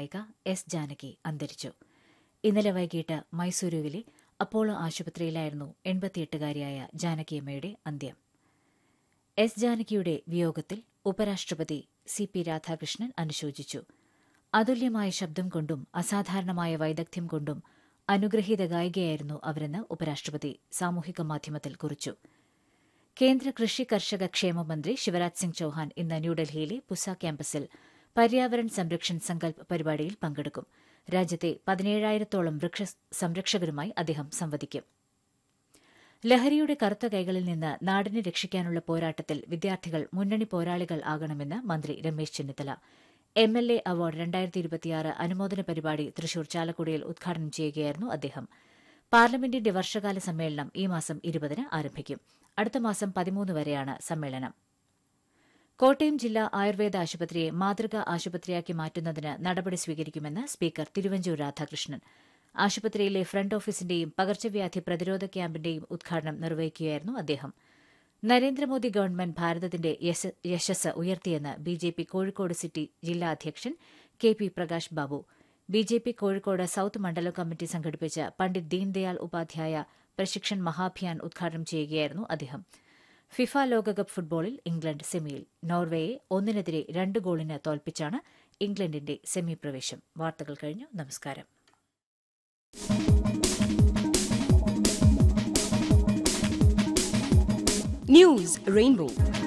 ഗായിക എസ് ജാനകി അന്തരിച്ചു ഇന്നലെ വൈകിട്ട് മൈസൂരുവിലെ അപ്പോളോ ആശുപത്രിയിലായിരുന്നു എൺപത്തിയെട്ടുകാരിയായ ജാനകിയമ്മയുടെ അന്ത്യം എസ് ജാനകിയുടെ വിയോഗത്തിൽ ഉപരാഷ്ട്രപതി സി പി രാധാകൃഷ്ണൻ അനുശോചിച്ചു അതുല്യമായ ശബ്ദം കൊണ്ടും അസാധാരണമായ വൈദഗ്ധ്യം കൊണ്ടും അനുഗ്രഹീത ഗായികയായിരുന്നു അവരെന്ന് ഉപരാഷ്ട്രപതി സാമൂഹിക മാധ്യമത്തിൽ കുറിച്ചു കേന്ദ്ര കൃഷി കർഷക ക്ഷേമ മന്ത്രി ശിവരാജ് സിംഗ് ചൌഹാൻ ഇന്ന് ന്യൂഡൽഹിയിലെ പുസ ക്യാമ്പസിൽ പര്യാവരൺ സംരക്ഷൺ സങ്കൽപ് പരിപാടിയിൽ പങ്കെടുക്കും രാജ്യത്തെ പതിനേഴായിരത്തോളം വൃക്ഷ സംരക്ഷകരുമായി അദ്ദേഹം സംവദിക്കും ലഹരിയുടെ കറുത്ത കൈകളിൽ നിന്ന് നാടിനെ രക്ഷിക്കാനുള്ള പോരാട്ടത്തിൽ വിദ്യാർത്ഥികൾ മുന്നണി പോരാളികൾ ആകണമെന്ന് മന്ത്രി Ramesh Chennithala M L A award രണ്ടായിരത്തി ഇരുപത്തിയാറ് അനുമോദന പരിപാടി തൃശൂർ ചാലക്കുടിയിൽ ഉദ്ഘാടനം ചെയ്യുകയായിരുന്നു അദ്ദേഹം പാർലമെന്റിന്റെ വർഷകാല സമ്മേളനം ഈ മാസം ഇരുപതിന് ആരംഭിക്കും അടുത്ത മാസം പതിമൂന്ന് വരെയാണ് സമ്മേളനം കോട്ടയം ജില്ലാ ആയുർവേദ ആശുപത്രിയെ മാതൃകാ ആശുപത്രിയാക്കി മാറ്റുന്നതിന് നടപടി സ്വീകരിക്കുമെന്ന് സ്പീക്കർ തിരുവഞ്ചൂർ രാധാകൃഷ്ണൻ ആശുപത്രിയിലെ ഫ്രണ്ട് ഓഫീസിന്റെയും പകർച്ചവ്യാധി പ്രതിരോധ ക്യാമ്പിന്റെയും ഉദ്ഘാടനം നിർവഹിക്കുകയായിരുന്നു അദ്ദേഹം നരേന്ദ്രമോദി ഗവൺമെന്റ് ഭാരതത്തിന്റെ യശസ് ഉയർത്തിയെന്ന് ബിജെപി കോഴിക്കോട് സിറ്റി ജില്ലാ അധ്യക്ഷൻ K P Prakash Babu BJP Kozhikode south മണ്ഡലം കമ്മിറ്റി സംഘടിപ്പിച്ച പണ്ഡിറ്റ് ദീൻദയാൽ ഉപാധ്യായ പ്രശിക്ഷൺ മഹാഭിയാൻ ഉദ്ഘാടനം ചെയ്യുകയായിരുന്നു അദ്ദേഹം ഫിഫ ലോകകപ്പ് ഫുട്ബോളിൽ ഇംഗ്ലണ്ട് സെമിയിൽ നോർവേയെ ഒന്നിനെതിരെ രണ്ട് ഗോളിന് തോൽപ്പിച്ചാണ് ഇംഗ്ലണ്ടിന്റെ സെമി പ്രവേശം വാർത്തകൾ കഴിഞ്ഞു നമസ്കാരം News Rainbow.